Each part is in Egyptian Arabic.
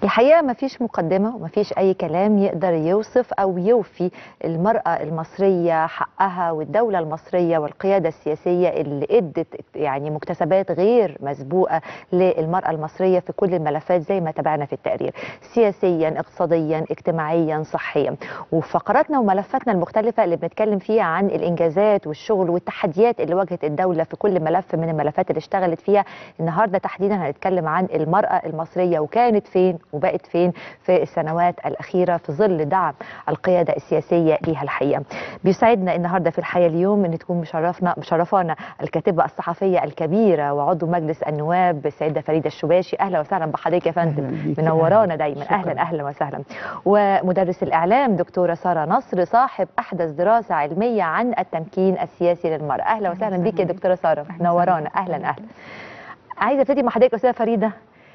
الحقيقه ما فيش مقدمه وما فيش اي كلام يقدر يوصف او يوفي المراه المصريه حقها والدوله المصريه والقياده السياسيه اللي ادت يعني مكتسبات غير مسبوقه للمراه المصريه في كل الملفات زي ما تابعنا في التقرير سياسيا اقتصاديا اجتماعيا صحيا وفقراتنا وملفاتنا المختلفه اللي بنتكلم فيها عن الانجازات والشغل والتحديات اللي واجهت الدوله في كل ملف من الملفات اللي اشتغلت فيها النهارده تحديدا هنتكلم عن المراه المصريه وكانت فين وبقت فين في السنوات الاخيره في ظل دعم القياده السياسيه ليها الحقيقه. بيسعدنا النهارده في الحياه اليوم ان تكون مشرفنا مشرفانا الكاتبه الصحفيه الكبيره وعضو مجلس النواب السيده فريده الشباشي اهلا وسهلا بحضرتك يا فندم أهلاً بيكي، منورانا أهلاً. دايما شكراً. اهلا اهلا وسهلا ومدرس الاعلام دكتوره ساره نصر صاحب احدث دراسه علميه عن التمكين السياسي للمراه اهلا وسهلا بيك يا دكتوره ساره منورانا اهلا اهلا عايزه ابتدي مع حضرتك يا استاذه فريده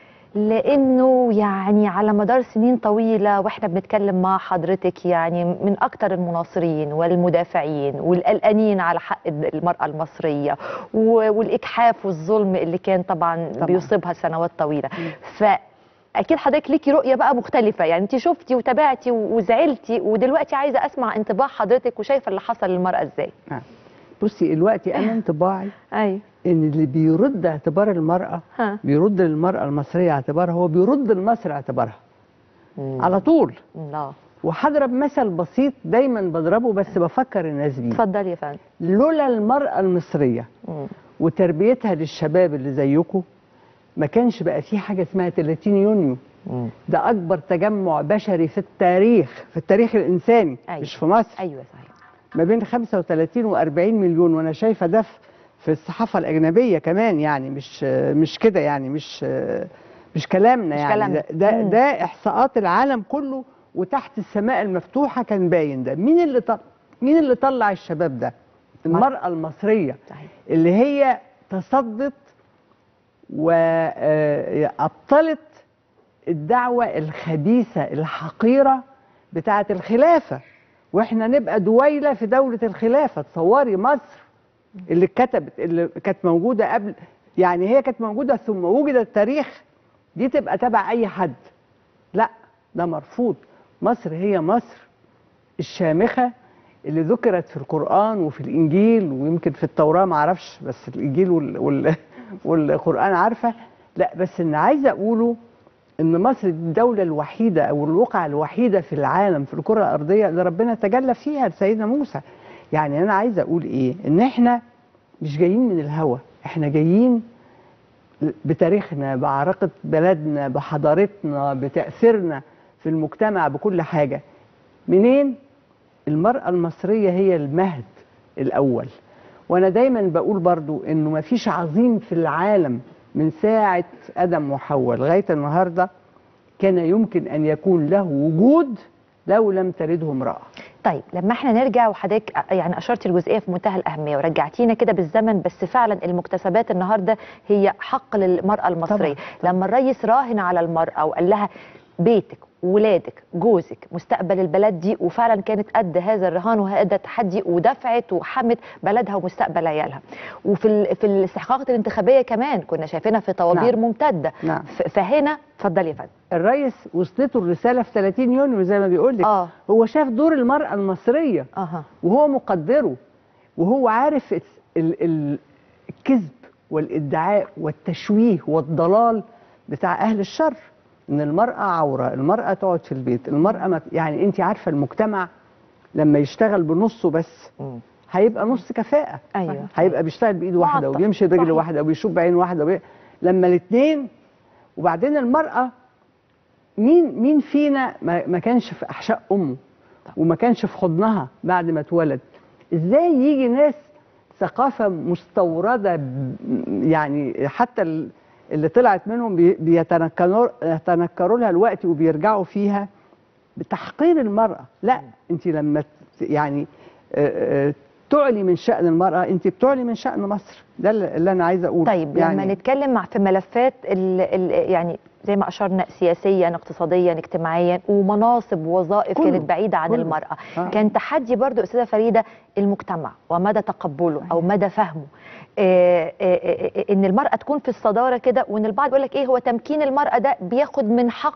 لانه يعني على مدار سنين طويله واحنا بنتكلم مع حضرتك يعني من اكتر المناصرين والمدافعين والقلقانين على حق المراه المصريه و- والاجحاف والظلم اللي كان طبعا, طبعاً. بيصيبها سنوات طويله فاكيد حضرتك ليكي رؤيه بقى مختلفه يعني انت شفتي وتابعتي وزعلتي ودلوقتي عايزه اسمع انطباع حضرتك وشايفه اللي حصل للمراه ازاي بصي دلوقتي انا انطباعي ايوه ان اللي بيرد اعتبار المراه ها بيرد للمراه المصريه اعتبارها هو بيرد لمصر اعتبارها على طول الله وهضرب مثل بسيط دايما بضربه بس بفكر الناس بيه اتفضلي يا فندم لولا المراه المصريه مم. وتربيتها للشباب اللي زيكم ما كانش بقى في حاجه اسمها 30 يونيو مم. ده اكبر تجمع بشري في التاريخ في التاريخ الانساني أيوة. مش في مصر ايوه صحيح ما بين 35 و40 مليون وانا شايفه ده في- في الصحافه الاجنبيه كمان يعني مش مش كده يعني مش مش كلامنا مش يعني كلامنا. ده, ده, مم. ده احصاءات العالم كله وتحت السماء المفتوحه كان باين ده مين اللي طل... مين اللي طلع الشباب ده المراه المصريه صحيح اللي هي تصدت وأبطلت الدعوة الخبيثة الحقيرة بتاعة الخلافة واحنا نبقى دويلة في دولة الخلافة تصوري مصر اللي كتبت اللي كانت موجودة قبل يعني هي كانت موجودة ثم وجد التاريخ دي تبقى تبع أي حد لا ده مرفوض مصر هي مصر الشامخة اللي ذكرت في القرآن وفي الإنجيل ويمكن في التوراة معرفش بس الإنجيل وال... وال... والقرآن عارفة لا بس اللي عايزة أقوله إن مصر دي الدولة الوحيدة أو الوقعة الوحيدة في العالم في الكرة الأرضية اللي ربنا تجلى فيها لسيدنا موسى يعني أنا عايزة أقول إيه إن إحنا مش جايين من الهوا إحنا جايين بتاريخنا بعراقة بلدنا بحضارتنا بتأثيرنا في المجتمع بكل حاجة منين المرأة المصرية هي المهد الأول وأنا دايما بقول برضو إنه ما فيش عظيم في العالم من ساعة آدم وحواء لغاية النهاردة كان يمكن أن يكون له وجود لو لم تلده امرأة طيب لما احنا نرجع وحضرتك يعني اشرتي الجزئيه في منتهى الاهميه ورجعتينا كده بالزمن بس فعلا المكتسبات النهارده هي حق للمراه المصريه طبعاً. لما الرئيس راهن على المراه وقال لها بيتك ولادك جوزك مستقبل البلد دي وفعلا كانت قد هذا الرهان وهذا التحدي ودفعت وحمت بلدها ومستقبل عيالها وفي ال- في الاستحقاقات الانتخابيه كمان كنا شايفينها في طوابير نعم. ممتده نعم. ف- فهنا اتفضلي يا فندم الرئيس وصلته الرسالة في 30 يونيو زي ما بيقول لك اه هو شاف دور المرأة المصرية اها وهو مقدره وهو عارف ال- ال- الكذب والادعاء والتشويه والضلال بتاع اهل الشر ان المراه عوره المراه تقعد في البيت المراه ما يعني انت عارفه المجتمع لما يشتغل بنصه بس مم. هيبقى نص كفاءه ايوه هيبقى بيشتغل بايد واحده معطل. وبيمشي برجل صحيح. واحده وبيشوف بعين واحده وبي... لما الاثنين وبعدين المراه مين مين فينا ما, ما كانش في احشاء امه وما كانش في حضنها بعد ما اتولد ازاي يجي ناس ثقافه مستورده ب- يعني حتى ال- اللي طلعت منهم بي- بيتنكروا يتنكروا لها الوقت وبيرجعوا فيها بتحقير المراه لا انت لما ت- يعني آه، آه، تعلي من شأن المرأة أنت بتعلي من شأن مصر ده اللي اللي أنا عايزة أقوله طيب لما نتكلم مع في ملفات ال ال يعني زي ما اشرنا سياسيا اقتصاديا اجتماعيا ومناصب ووظائف كله، كانت بعيده عن كله. المراه آه. كان تحدي برضو استاذه فريده المجتمع ومدى تقبله او مدى فهمه آه، آه، آه، ان المراه تكون في الصداره كده وان البعض يقول لك ايه هو تمكين المراه ده بياخد من حق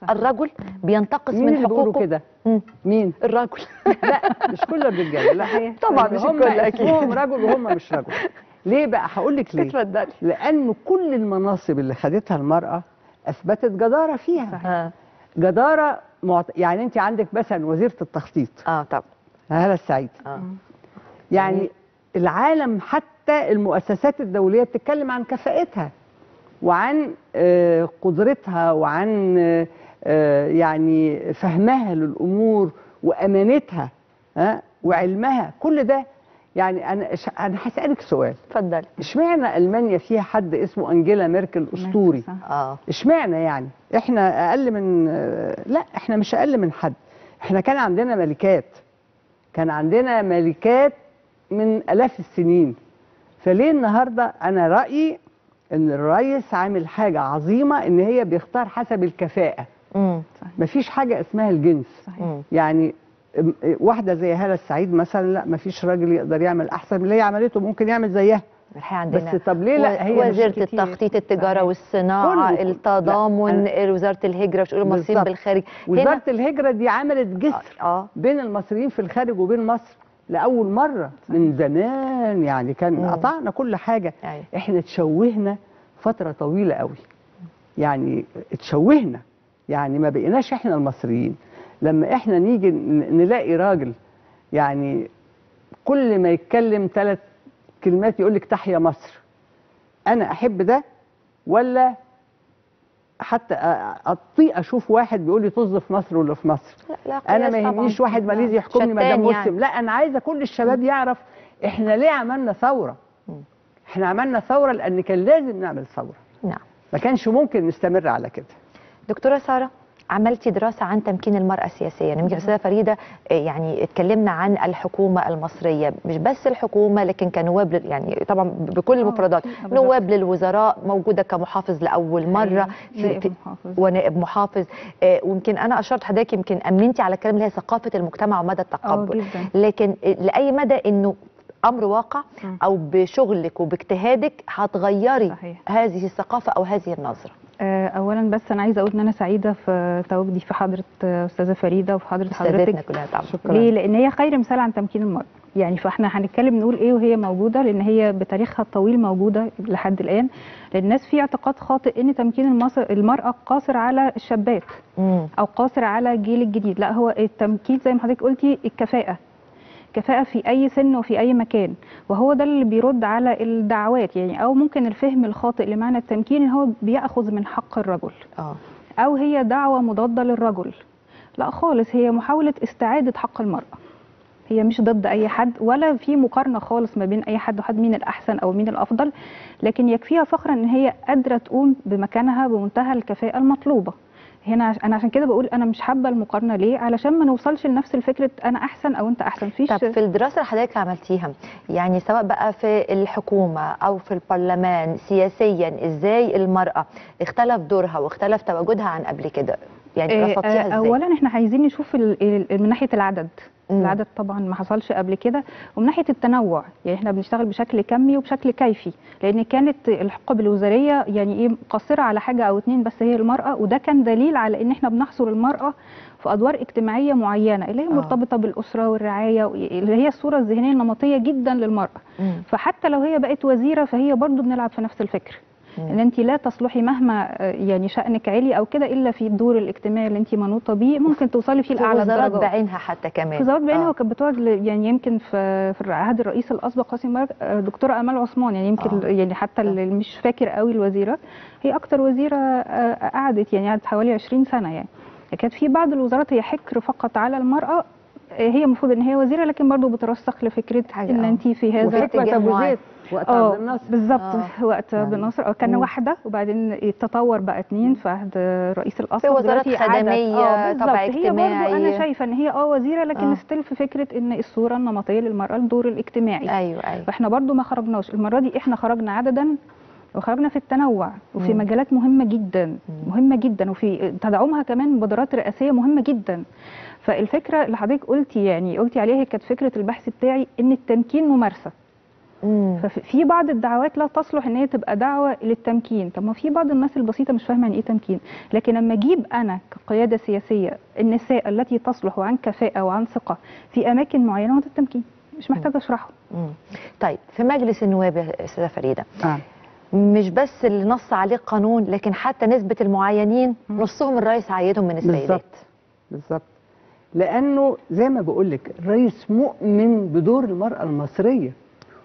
صحيح. الرجل بينتقص مين من اللي بيقولوا حقوقه كده مم. مين الرجل لا مش كل الرجاله لا صحيح. طبعاً مش هم الكل أكيد. اسمهم رجل وهم مش رجل ليه بقى هقول لك ليه اتفضلي لان كل المناصب اللي خدتها المراه اثبتت جداره فيها اه جداره معت... يعني انت عندك مثلا وزيره التخطيط اه طبعا هاله السعيد اه يعني العالم حتى المؤسسات الدوليه بتتكلم عن كفاءتها وعن آه، قدرتها وعن آه، آه، يعني فهمها للامور وامانتها ها وعلمها كل ده يعني انا ش- انا هسالك سؤال اتفضلي اشمعنى المانيا فيها حد اسمه انجيلا ميركل اسطوري صح. اه اشمعنى يعني احنا اقل من آه، لا احنا مش اقل من حد احنا كان عندنا ملكات كان عندنا ملكات من الاف السنين فليه النهارده انا رايي ان الرئيس عامل حاجه عظيمه ان هي بيختار حسب الكفاءه امم مفيش حاجه اسمها الجنس صحيح امم يعني ام- واحده زي هاله السعيد مثلا لا مفيش راجل يقدر يعمل احسن من اللي هي عملته ممكن يعمل زيها الحقيقه عندنا بس طب ليه لا هي مش وزيرة كتير. التخطيط التجارة صحيح. والصناعة كله. التضامن لا، وزارة الهجرة وشؤون المصريين بالظبط. بالخارج وزاره الهجره دي عملت جسر اه بين المصريين في الخارج وبين مصر لاول مره من زمان يعني كان مم. قطعنا كل حاجه أيوة. احنا اتشوهنا فتره طويله قوي يعني اتشوهنا يعني ما بقيناش احنا المصريين لما احنا نيجي ن- نلاقي راجل يعني كل ما يتكلم ثلاث كلمات يقول لك تحيا مصر انا احب ده ولا حتى أ- اطيق اشوف واحد بيقول لي طز في مصر ولا في مصر لا لا انا قياس ما طبعاً. يهمنيش واحد لا. ماليزي يحكمني ما دام شتان مسلم يعني. لا انا عايزه كل الشباب يعرف احنا ليه عملنا ثوره مم. احنا عملنا ثوره لان كان لازم نعمل ثوره نعم ما كانش ممكن نستمر على كده دكتورة سارة عملتي دراسة عن تمكين المرأة سياسيا يمكن أستاذة فريدة آه، يعني اتكلمنا عن الحكومة المصرية مش بس الحكومة لكن كنواب لل- يعني طبعا بكل آه، المفردات بالظبط. نواب للوزراء موجودة كمحافظ لأول مرة أيوة. في نائب في محافظ. ونائب محافظ آه، ويمكن أنا أشرت حضرتك يمكن أمنتي على الكلام اللي هي ثقافة المجتمع ومدى اه التقبل جدا لكن لأي مدى إنه أمر واقع مم. أو بشغلك وباجتهادك هتغيري صحيح. هذه الثقافة أو هذه النظرة آه، اولا بس انا عايزه اقول ان انا سعيده في تواجدي في حضره آه، استاذه فريده وفي حضره استاذتنا حضرتك كلها طبعا شكرا ليه لان هي خير مثال عن تمكين المراه يعني فاحنا هنتكلم نقول ايه وهي موجوده لان هي بتاريخها الطويل موجوده لحد الان لان الناس في اعتقاد خاطئ ان تمكين المصر المراه قاصر على الشابات مم. او قاصر على الجيل الجديد لا هو التمكين زي ما حضرتك قلتي الكفاءه كفاءة في أي سن وفي أي مكان وهو ده اللي بيرد على الدعوات يعني أو ممكن الفهم الخاطئ لمعنى التمكين إن هو بيأخذ من حق الرجل اه أو هي دعوة مضادة للرجل لا خالص هي محاولة استعادة حق المرأة هي مش ضد أي حد ولا في مقارنة خالص ما بين أي حد وحد مين الأحسن أو مين الأفضل لكن يكفيها فخرا إن هي قادرة تقوم بمكانها بمنتهى الكفاءة المطلوبة هنا عش- انا عشان كده بقول انا مش حابه المقارنه ليه علشان ما نوصلش لنفس الفكره انا احسن او انت احسن فيش طب في الدراسة اللي حضرتك عملتيها يعني سواء بقى في الحكومة أو في البرلمان سياسيا إزاي المرأة اختلف دورها واختلف تواجدها عن قبل كده يعني آه، رصدتيها آه، إزاي؟ اولا احنا عايزين نشوف ال- ال- من ناحيه العدد مم. العدد طبعا ما حصلش قبل كده ومن ناحيه التنوع يعني احنا بنشتغل بشكل كمي وبشكل كيفي لان كانت الحقب الوزاريه يعني ايه قاصره على حاجه او اتنين بس هي المراه وده كان دليل على ان احنا بنحصر المراه في ادوار اجتماعيه معينه اللي هي آه. مرتبطه بالاسره والرعايه اللي هي الصوره الذهنيه النمطيه جدا للمراه مم. فحتى لو هي بقت وزيره فهي برضو بنلعب في نفس الفكر مم. ان انت لا تصلحي مهما آه، يعني شانك عالي او كده الا في الدور الاجتماعي اللي انت منوطه بيه ممكن توصلي فيه في لاعلى وزارات الدرجات بعينها حتى كمان في وزارات بعينها آه. وكانت بتقعد ل- يعني يمكن في في عهد الرئيس الاسبق قاسم مبارك آه، دكتوره امال عثمان يعني يمكن آه. يعني حتى اللي مش فاكر قوي الوزيره هي اكتر وزيره آه، قعدت يعني قعدت حوالي 20 سنه يعني كانت في بعض الوزارات هي حكر فقط على المراه آه، هي المفروض ان هي وزيره لكن برضو بترسخ لفكره حاجة، ان آه. انت في هذا وفي وحكمه اتجاه ابو معين. زيد وقت اه عبد الناصر بالظبط آه. وقت يعني- عبد الناصر آه، كان مم. واحده وبعدين تطور بقى اتنين في عهد رئيس الاسبق في وزارات دلوقتي عدد. خدمية، آه، بالظبط. طبع هي برضو اجتماعي. انا شايفه ان هي اه وزيره لكن آه. ستيل في فكره ان الصوره النمطيه للمراه الدور الاجتماعي أيوه أيوه فاحنا برضو ما خرجناش المره دي احنا خرجنا عددا وخرجنا في التنوع وفي مم. مجالات مهمه جدا مم. مهمه جدا وفي تدعمها كمان مبادرات رئاسيه مهمه جدا فالفكره اللي حضرتك قلتي يعني قلتي عليها هي كانت فكره البحث بتاعي ان التمكين ممارسه مم. ففي بعض الدعوات لا تصلح ان هي تبقى دعوه للتمكين طب ما في بعض الناس البسيطه مش فاهمه يعني ايه تمكين لكن لما اجيب انا كقياده سياسيه النساء التي تصلح عن كفاءه وعن ثقه في اماكن معينه هو ده التمكين مش محتاجه اشرحه مم. طيب في مجلس النواب يا استاذه فريده آه. مش بس اللي نص عليه القانون لكن حتى نسبه المعينين مم. نصهم الرئيس عيدهم من السيدات بالظبط بالظبط لانه زي ما بقول لك الرئيس مؤمن بدور المراه المصريه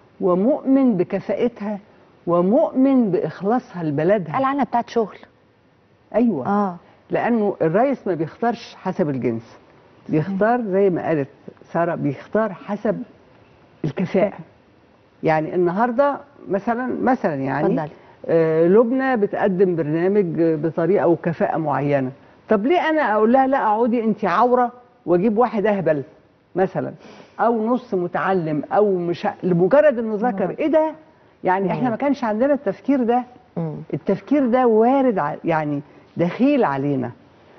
ومؤمن بكفاءتها ومؤمن باخلاصها لبلدها قال عنها بتاعت شغل ايوه اه لانه الرئيس ما بيختارش حسب الجنس بيختار زي ما قالت ساره بيختار حسب الكفاءه يعني النهارده مثلا مثلا يعني اتفضلي. آه لبنى بتقدم برنامج آه، بطريقه وكفاءه معينه طب ليه انا اقول لها لا اقعدي انت عوره واجيب واحد اهبل مثلا او نص متعلم او مش لمجرد انه ذكر ايه ده يعني احنا مم. ما كانش عندنا التفكير ده مم. التفكير ده وارد ع- يعني دخيل علينا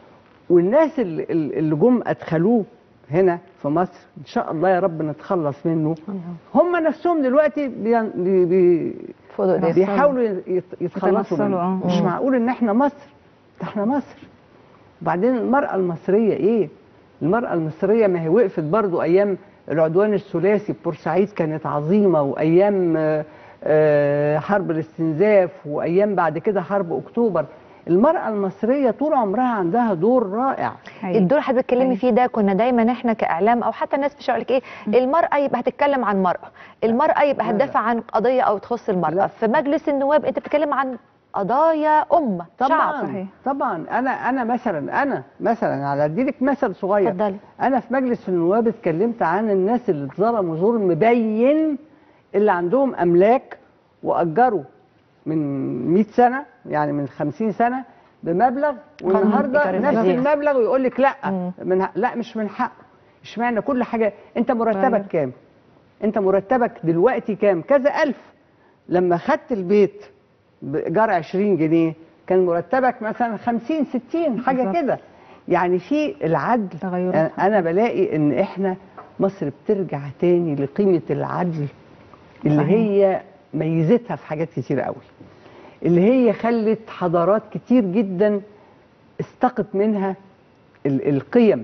والناس اللي, اللي جم ادخلوه هنا في مصر ان شاء الله يا رب نتخلص منه هم نفسهم دلوقتي بي بي بي فضل ايديهم. بيحاولوا يت- يتخلصوا يتنصلوا، منه آه. مش مم. معقول ان احنا مصر ده احنا مصر وبعدين المرأة المصرية ايه المرأة المصرية ما هي وقفت برضو ايام العدوان الثلاثي بورسعيد كانت عظيمة وايام آه، آه، حرب الاستنزاف وايام بعد كده حرب اكتوبر المرأة المصرية طول عمرها عندها دور رائع حقيقي. الدور اللي حضرتك بتتكلمي أيوة. فيه ده كنا دايما احنا كاعلام او حتى الناس في الشارع لك ايه المراه يبقى هتتكلم عن مراه المراه يبقى لا، لا. هتدافع عن قضيه او تخص المراه لا. في مجلس النواب انت بتتكلم عن قضايا امه طبعا شعب صحيح. طبعا انا انا مثلا انا مثلا على اديلك مثل صغير اتفضلي انا في مجلس النواب اتكلمت عن الناس اللي اتظلموا ظلم مبين اللي عندهم املاك واجروا من 100 سنه يعني من 50 سنه بمبلغ والنهارده إيجار نفس الفضيحة. المبلغ ويقول لك لا مم. من ح- لا مش من حقه اشمعنى كل حاجه انت مرتبك طيب. كام انت مرتبك دلوقتي كام كذا الف لما خدت البيت بايجار 20 جنيه كان مرتبك مثلا 50 60 حاجه بالظبط. كده يعني في العدل تغيرات. انا بلاقي ان احنا مصر بترجع تاني لقيمه العدل اللي صحيح. هي ميزتها في حاجات كتير قوي اللي هي خلت حضارات كتير جدا استقت منها ال- القيم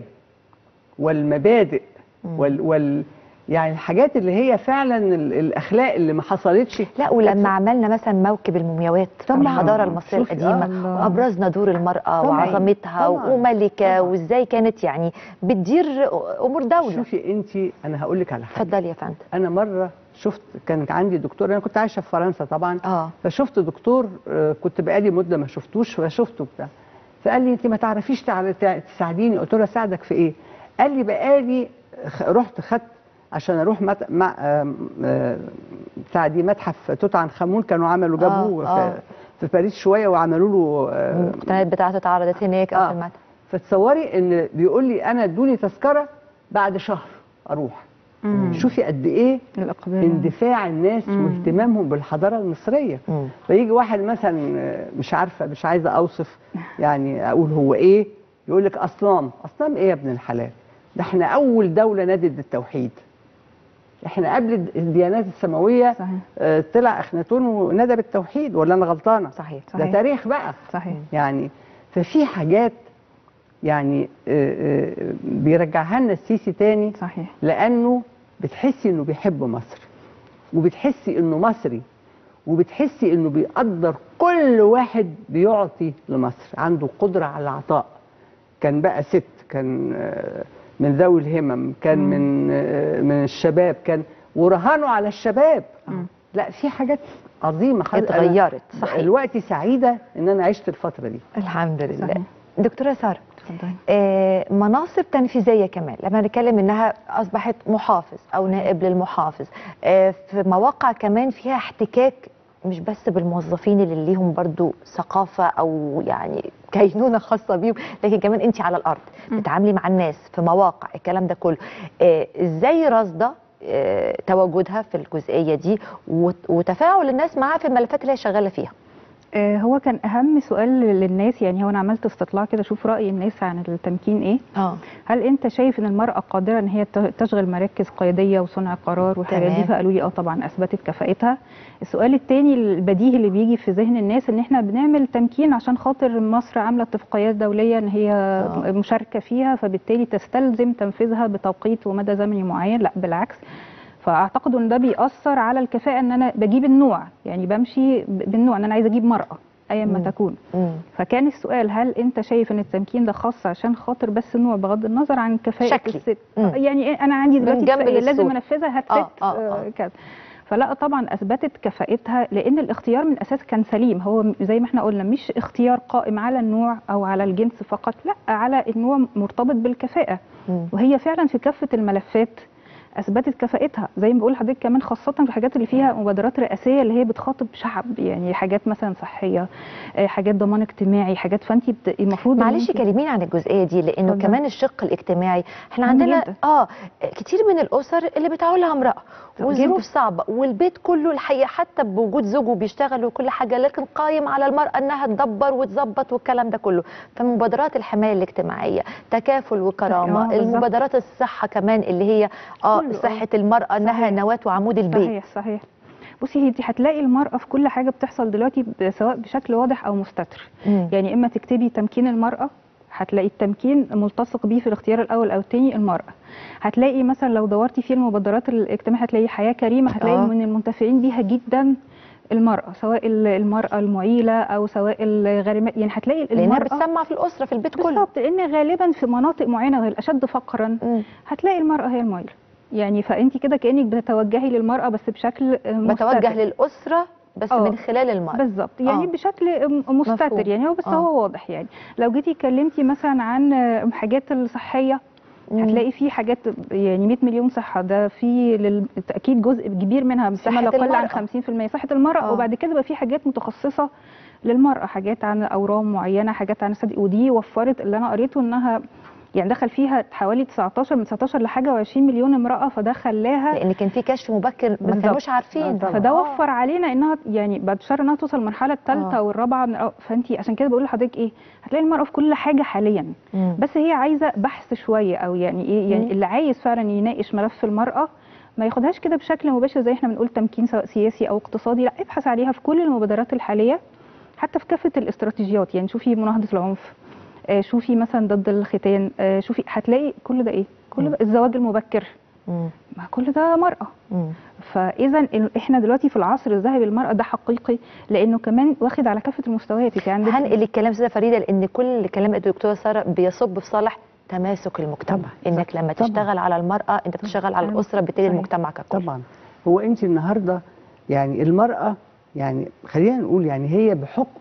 والمبادئ وال, وال يعني الحاجات اللي هي فعلا ال- الاخلاق اللي ما حصلتش لا ولما عملنا مثلا موكب المومياوات طبعاً. الحضاره المصريه شوفي، القديمه آه. وابرزنا دور المراه طبعاً. وعظمتها طبعاً. وملكه طبعاً. وازاي كانت يعني بتدير امور دوله شوفي انت انا هقول لك على حاجه اتفضلي يا فندم انا مره شفت كان عندي دكتور انا كنت عايشه في فرنسا طبعا اه فشفت دكتور آه، كنت بقالي مده ما شفتوش فشفته بتاع فقال لي انت ما تعرفيش تع- تع- تساعديني قلت له اساعدك في ايه قال لي بقالي خ- رحت خدت عشان اروح مت... مع آم، آه، بتاع دي متحف توت عنخ امون كانوا عملوا جابوه آه. في, في باريس شويه وعملوا له آه، المقتنيات بتاعته اتعرضت هناك او آه. في المتحف فتصوري ان بيقول لي انا ادوني تذكره بعد شهر اروح مم. شوفي قد ايه الاقبال اندفاع الناس مم. واهتمامهم بالحضاره المصريه مم. فيجي واحد مثلا آه، مش عارفه مش عايزه اوصف يعني اقول هو ايه يقول لك اصنام اصنام ايه يا ابن الحلال ده احنا اول دوله نادت بالتوحيد احنا قبل الديانات السماويه صحيح آه، طلع اخناتون ونادى بالتوحيد ولا انا غلطانه صحيح ده صحيح. تاريخ بقى صحيح يعني ففي حاجات يعني آه، آه، بيرجعها لنا السيسي تاني صحيح لانه بتحسي انه بيحب مصر وبتحسي انه مصري وبتحسي انه بيقدر كل واحد بيعطي لمصر عنده قدره على العطاء كان بقى ست كان آه، من ذوي الهمم كان مم. من آه، من الشباب كان ورهانوا على الشباب مم. لا في حاجات عظيمه حد- أنا اتغيرت صحيح دلوقتي سعيده ان انا عشت الفتره دي الحمد لله صحيح. دكتوره ساره اتفضلي آه، مناصب تنفيذيه كمان لما نتكلم انها اصبحت محافظ او نائب للمحافظ آه، في مواقع كمان فيها احتكاك مش بس بالموظفين اللي ليهم برضو ثقافه او يعني كينونه خاصه بيهم لكن كمان انت على الارض م. بتتعاملي مع الناس في مواقع الكلام ده كله آه، ازاي راصده آه، تواجدها في الجزئيه دي وت- وتفاعل الناس معاها في الملفات اللي هي شغاله فيها آه، هو كان اهم سؤال للناس يعني هو انا عملت استطلاع كده اشوف راي الناس عن التمكين ايه اه هل انت شايف ان المراه قادره ان هي ت- تشغل مراكز قياديه وصنع قرار والحاجات تمام. دي فقالوا لي اه طبعا اثبتت كفاءتها السؤال الثاني البديهي اللي بيجي في ذهن الناس ان احنا بنعمل تمكين عشان خاطر مصر عامله اتفاقيات دوليه ان هي آه. مشاركه فيها فبالتالي تستلزم تنفيذها بتوقيت ومدى زمني معين لا بالعكس فاعتقد ان ده بيأثر على الكفاءه ان انا بجيب النوع يعني بمشي ب- بالنوع ان انا عايزه اجيب مرأة ايا ما مم. تكون مم. فكان السؤال هل انت شايف ان التمكين ده خاص عشان خاطر بس النوع بغض النظر عن كفاءه شكلي. الست مم. يعني إيه، انا عندي دلوقتي بنجمل كفاءة لازم الصورة. انفذها هتفت آه، آه، آه آه. كذا فلا طبعا اثبتت كفاءتها لان الاختيار من اساس كان سليم هو م- زي ما احنا قلنا مش اختيار قائم على النوع او على الجنس فقط لا على النوع مرتبط بالكفاءه مم. وهي فعلا في كافه الملفات اثبتت كفاءتها زي ما بقول لحضرتك كمان خاصه في الحاجات اللي فيها مبادرات رئاسيه اللي هي بتخاطب شعب يعني حاجات مثلا صحيه آه، حاجات ضمان اجتماعي حاجات فانت بت... المفروض إن معلش أنت- كلميني عن الجزئيه دي لانه اتفضل. كمان الشق الاجتماعي احنا مهم عندنا جدا. اه كتير من الاسر اللي بتعولها امراه طب والظروف جدا. صعبه والبيت كله الحقيقه حتى بوجود زوجه بيشتغل وكل حاجه لكن قايم على المراه انها تدبر وتظبط والكلام ده كله فمبادرات الحمايه الاجتماعيه تكافل آه، وكرامه بالظبط. المبادرات الصحه كمان اللي هي اه كله، آه. صحه المراه انها صحيح. نواه وعمود البيت صحيح صحيح بصي هي انت هتلاقي المرأة في كل حاجة بتحصل دلوقتي ب- سواء بشكل واضح أو مستتر مم. يعني إما تكتبي تمكين المرأة هتلاقي التمكين ملتصق بيه في الاختيار الأول أو الثاني المرأة هتلاقي مثلا لو دورتي في المبادرات الاجتماعية هتلاقي حياة كريمة هتلاقي آه. من المنتفعين بيها جدا المرأة سواء ال- المرأة المعيلة أو سواء الغارمات يعني هتلاقي لانها المرأة بتسمع في الاسره في البيت كله بالظبط لأن غالبا في مناطق معينة غير الأشد فقرا مم. هتلاقي المرأة هي المعيلة يعني فأنت كده كأنك بتتوجهي للمرأة بس بشكل آه، بتوجه مستتر. للاسره بس آه. من خلال المراه بالظبط يعني آه. بشكل م- مستتر مفهوم. يعني هو بس آه. هو واضح يعني لو جيتي اتكلمتي مثلا عن آه، حاجات الصحيه مم. هتلاقي في حاجات يعني 100 مليون صحه ده في بالتاكيد جزء كبير منها فيما صحة لا يقل عن المرأة. 50% صحه المراه آه. وبعد كده بقى في حاجات متخصصه للمراه حاجات عن اورام معينه حاجات عن الثدي ودي وفرت اللي انا قريته انها يعني دخل فيها حوالي 19 من 19 لحاجه و20 مليون امراه فده خلاها لان كان في كشف مبكر ما بالظبط. كانوش عارفين آه، طبعاً. فده آه. وفر علينا انها يعني بعد شهر انها توصل المرحله الثالثه آه. والرابعه من فانت عشان كده بقول لحضرتك ايه هتلاقي المراه في كل حاجه حاليا مم. بس هي عايزه بحث شويه او يعني ايه يعني مم. اللي عايز فعلا يناقش ملف المراه ما ياخدهاش كده بشكل مباشر زي احنا بنقول تمكين سواء سياسي او اقتصادي لا ابحث عليها في كل المبادرات الحاليه حتى في كافه الاستراتيجيات يعني شوفي مناهضه العنف آه، شوفي مثلا ضد الختان آه، شوفي هتلاقي كل ده ايه كل ده الزواج المبكر مم. ما كل ده مرأة مم. فاذا ال- احنا دلوقتي في العصر الذهبي للمراه ده حقيقي لانه كمان واخد على كافه المستويات انت عندك هنقل الكلام استاذه فريده لان كل كلام الدكتوره ساره بيصب في صالح تماسك المجتمع طبعاً. انك لما طبعاً. تشتغل على المراه انت بتشتغل على طبعاً. الاسره بالتالي صحيح. المجتمع ككل طبعا هو انت النهارده يعني المراه يعني خلينا نقول يعني هي بحكم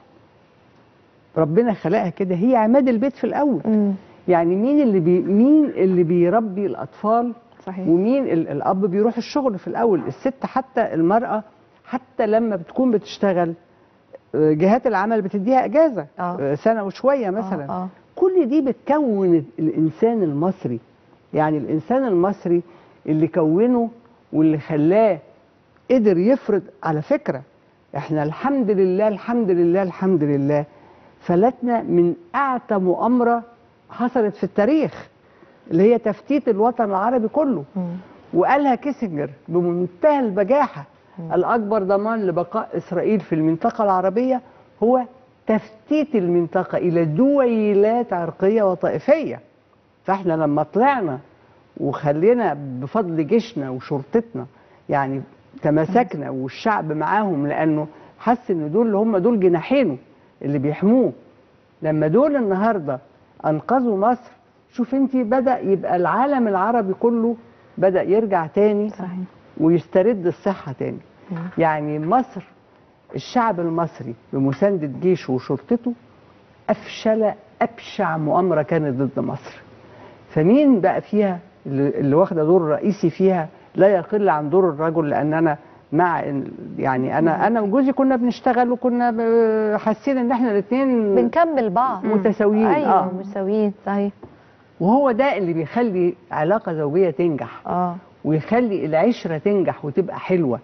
ربنا خلقها كده هي عماد البيت في الاول مم. يعني مين اللي بي مين اللي بيربي الاطفال صحيح ومين ال- الاب بيروح الشغل في الاول الست حتى المراه حتى لما بتكون بتشتغل آه، جهات العمل بتديها اجازه آه. آه، سنه وشويه مثلا آه. آه. كل دي بتكون ال- الانسان المصري يعني الانسان المصري اللي كونه واللي خلاه قدر يفرض على فكره احنا الحمد لله الحمد لله الحمد لله فلتنا من اعتى مؤامره حصلت في التاريخ اللي هي تفتيت الوطن العربي كله مم. وقالها كيسنجر بمنتهى البجاحه مم. الاكبر ضمان لبقاء اسرائيل في المنطقه العربيه هو تفتيت المنطقه الى دويلات عرقيه وطائفيه فاحنا لما طلعنا وخلينا بفضل جيشنا وشرطتنا يعني تماسكنا والشعب معاهم لانه حس ان دول اللي هم دول جناحينه اللي بيحموه لما دول النهارده انقذوا مصر شوف انت بدا يبقى العالم العربي كله بدا يرجع تاني صحيح ويسترد الصحه تاني مم. يعني مصر الشعب المصري بمساندة جيشه وشرطته أفشل أبشع مؤامرة كانت ضد مصر فمين بقى فيها اللي اللي واخدة دور رئيسي فيها لا يقل عن دور الرجل لأن أنا مع إن- يعني أنا أنا وجوزي كنا بنشتغل وكنا ب- حاسين إن إحنا الاتنين بنكمل بعض متساويين ايوه آه. متساويين صحيح وهو ده اللي بيخلي علاقة زوجية تنجح اه ويخلي العشرة تنجح وتبقى حلوة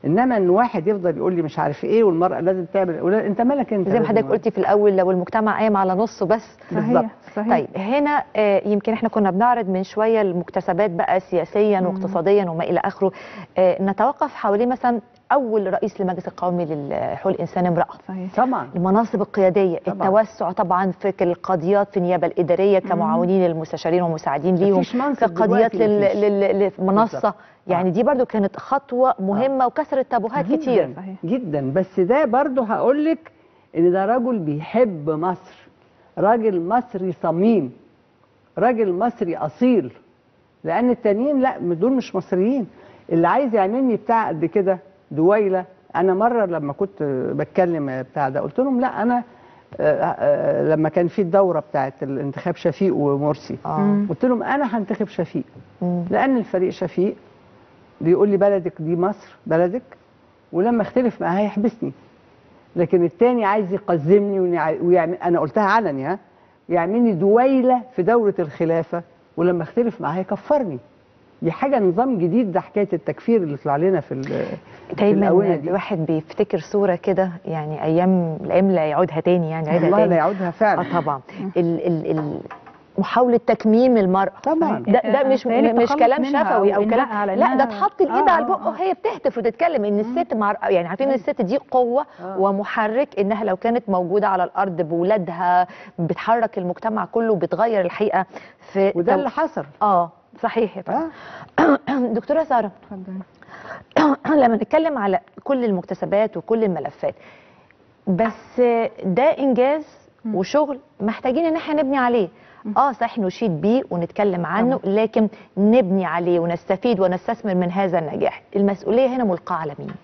انما ان واحد يفضل يقول لي مش عارف ايه والمراه لازم تعمل ولا- انت مالك انت زي ما لازم حضرتك ولا- قلتي في الاول لو المجتمع قايم على نصه بس بالظبط. صحيح صحيح طيب هنا آه، يمكن احنا كنا بنعرض من شويه المكتسبات بقى سياسيا واقتصاديا وما الى اخره آه، نتوقف حوالين مثلا اول رئيس للمجلس القومي لحقوق الانسان امراه صحيح طبعا المناصب القياديه طبعاً. التوسع طبعا في القضيات في النيابه الاداريه كمعاونين للمستشارين ومساعدين ليهم مفيش منصب كقضيات دلوقتي لل- مفيش. لل- للمنصه بالظبط. يعني دي برضو كانت خطوه مهمه وكسرت تابوهات جداً، كتير صحيح. جدا بس ده برضه هقول لك ان ده رجل بيحب مصر راجل مصري صميم راجل مصري اصيل لان التانيين لا دول مش مصريين اللي عايز يعملني بتاع قد كده دويله انا مره لما كنت بتكلم بتاع ده قلت لهم لا انا آه، آه، لما كان في الدوره بتاعت الانتخاب شفيق ومرسي اه قلت لهم انا هنتخب شفيق مم. لان الفريق شفيق بيقول لي بلدك دي مصر بلدك ولما اختلف معاه هيحبسني لكن التاني عايز يقزمني ونع- ويعمل انا قلتها علني ها يعملني دويله في دوله الخلافه ولما اختلف معاه هيكفرني دي حاجه نظام جديد ده حكايه التكفير اللي طلع لنا في ال- في دايما الآونة دي. الواحد بيفتكر صوره كده يعني ايام الايام لا يعودها تاني يعني يعيدها والله لا تاني يعودها فعلا اه طبعا ال ال ال محاولة تكميم المرأة طبعا ده ده مش متهيألي مش التخلص كلام منها شفوي او أو كلام إنها على لا ده إنها- اتحط الايد آه، على آه، البق آه. وهي بتهتف وتتكلم ان الست مع يعني عارفين ان الست دي قوة آه. ومحرك انها لو كانت موجودة على الارض بولادها بتحرك المجتمع كله وبتغير الحقيقة في وده تو- اللي حصل اه صحيح يا فندم اه دكتورة سارة اتفضلي لما نتكلم على كل المكتسبات وكل الملفات بس ده انجاز وشغل محتاجين ان احنا نبني عليه اه صحيح نشيد بيه ونتكلم عنه لكن نبني عليه ونستفيد ونستثمر من هذا النجاح المسؤوليه هنا ملقاه على مين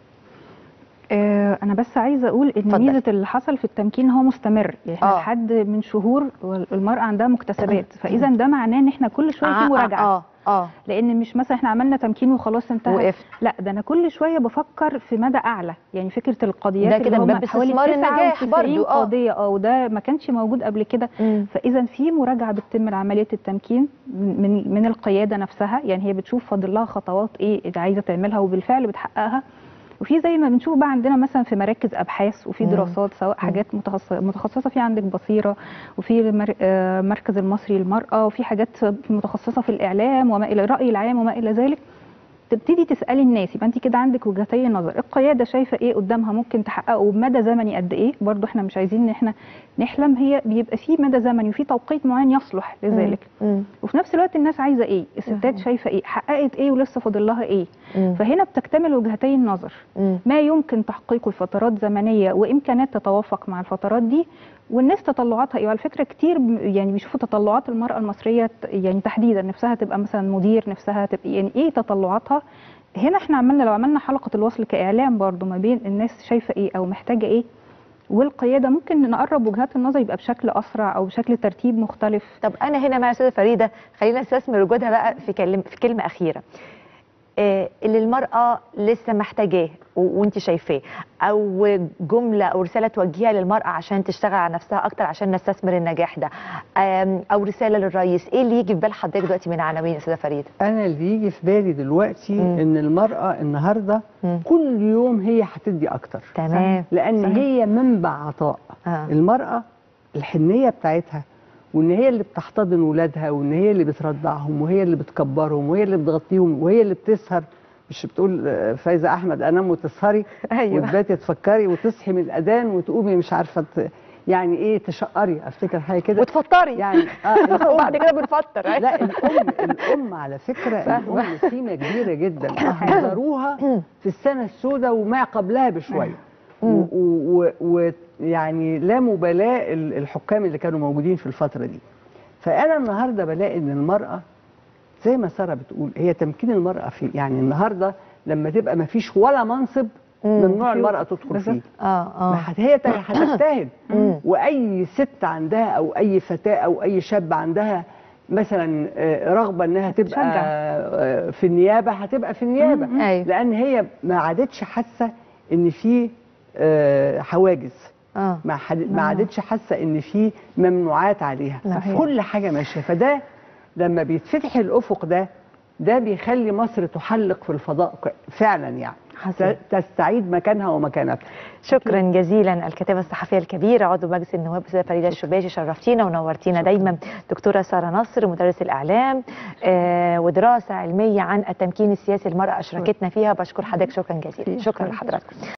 آه، انا بس عايزه اقول ان اتفضل. ميزه اللي حصل في التمكين هو مستمر يعني احنا آه. لحد من شهور المراه عندها مكتسبات فاذا ده معناه ان احنا كل شويه في آه، مراجعه اه اه لان مش مثلا احنا عملنا تمكين وخلاص انتهى وقفت. لا ده انا كل شويه بفكر في مدى اعلى يعني فكره القضيات ده اللي كده من هم باب حوالي استثمار النجاح 99 برضو، آه. قضيه اه وده ما كانش موجود قبل كده مم. فاذا في مراجعه بتتم لعمليه التمكين من من القياده نفسها يعني هي بتشوف فاضل لها خطوات ايه اللي عايزه تعملها وبالفعل بتحققها وفي زي ما بنشوف بقى عندنا مثلا في مراكز ابحاث وفي مم. دراسات سواء حاجات متخصصه متخصصه في عندك بصيره وفي المر- آه، المركز المصري للمراه وفي حاجات متخصصه في الاعلام وما الى الراي العام وما الى ذلك تبتدي تسالي الناس يبقى انت كده عندك وجهتي نظر القياده شايفه ايه قدامها ممكن تحققه وبمدى زمني قد ايه برضو احنا مش عايزين ان احنا نحلم هي بيبقى في مدى زمني وفي توقيت معين يصلح لذلك مم. وفي نفس الوقت الناس عايزه ايه الستات شايفه ايه حققت ايه ولسه فاضل لها ايه مم. فهنا بتكتمل وجهتي النظر مم. ما يمكن تحقيقه لفترات زمنيه وامكانات تتوافق مع الفترات دي والناس تطلعاتها ايه وعلى فكره كتير ب- يعني بيشوفوا تطلعات المراه المصريه ت- يعني تحديدا نفسها تبقى مثلا مدير نفسها تبقى يعني ايه تطلعاتها هنا احنا عملنا لو عملنا حلقه الوصل كاعلام برضو ما بين الناس شايفه ايه او محتاجه ايه والقياده ممكن نقرب وجهات النظر يبقى بشكل اسرع او بشكل ترتيب مختلف طب انا هنا مع استاذه فريده خلينا نستثمر وجودها بقى في كلمه في كلمه اخيره آه، اللي المرأة لسه محتاجاه و- وانت شايفاه او جملة او رسالة توجهيها للمرأة عشان تشتغل على نفسها اكتر عشان نستثمر النجاح ده آم، او رسالة للرئيس ايه اللي يجي في بال حضرتك دلوقتي من عناوين يا استاذة فريدة انا اللي يجي في بالي دلوقتي مم. ان المراه النهارده مم. كل يوم هي هتدي اكتر تمام لان صحيح. هي منبع عطاء آه. المراه الحنيه بتاعتها وان هي اللي بتحتضن ولادها وان هي اللي بترضعهم وهي اللي بتكبرهم وهي اللي بتغطيهم وهي اللي بتسهر مش بتقول آه، فايزه احمد انام وتسهري أيوة. وتباتي تفكري وتصحي من الاذان وتقومي مش عارفه ت- يعني ايه تشقري افتكر حاجه كده وتفطري يعني اه وبعد الأم كده بنفطر لا الام الام على فكره الام قيمه كبيره جدا احضروها في السنه السوداء وما قبلها بشويه ويعني لا مبالاه ال- الحكام اللي كانوا موجودين في الفتره دي فانا النهارده بلاقي ان المراه زي ما ساره بتقول هي تمكين المراه في يعني النهارده لما تبقى ما فيش ولا منصب من نوع المراه تدخل فيه اه اه ما هت- هي ت- هتجتهد مم. واي ست عندها او اي فتاه او اي شاب عندها مثلا آه، رغبه انها تبقى تشجع. آه، في النيابه هتبقى في النيابه مم. أيوة. لان هي ما عادتش حاسه ان في آه، حواجز اه ما حد- ما عادتش حاسه ان في ممنوعات عليها صحيح. كل حاجه ماشيه فده لما بيتفتح الافق ده ده بيخلي مصر تحلق في الفضاء ك- فعلا يعني حسن. تستعيد مكانها ومكانتها شكرا جزيلا الكاتبه الصحفيه الكبيره عضو مجلس النواب استاذه فريده الشباشي شرفتينا ونورتينا دايما دكتوره ساره نصر مدرس الاعلام آه ودراسه علميه عن التمكين السياسي للمراه اشركتنا فيها بشكر حضرتك شكرا جزيلا شكرا لحضراتكم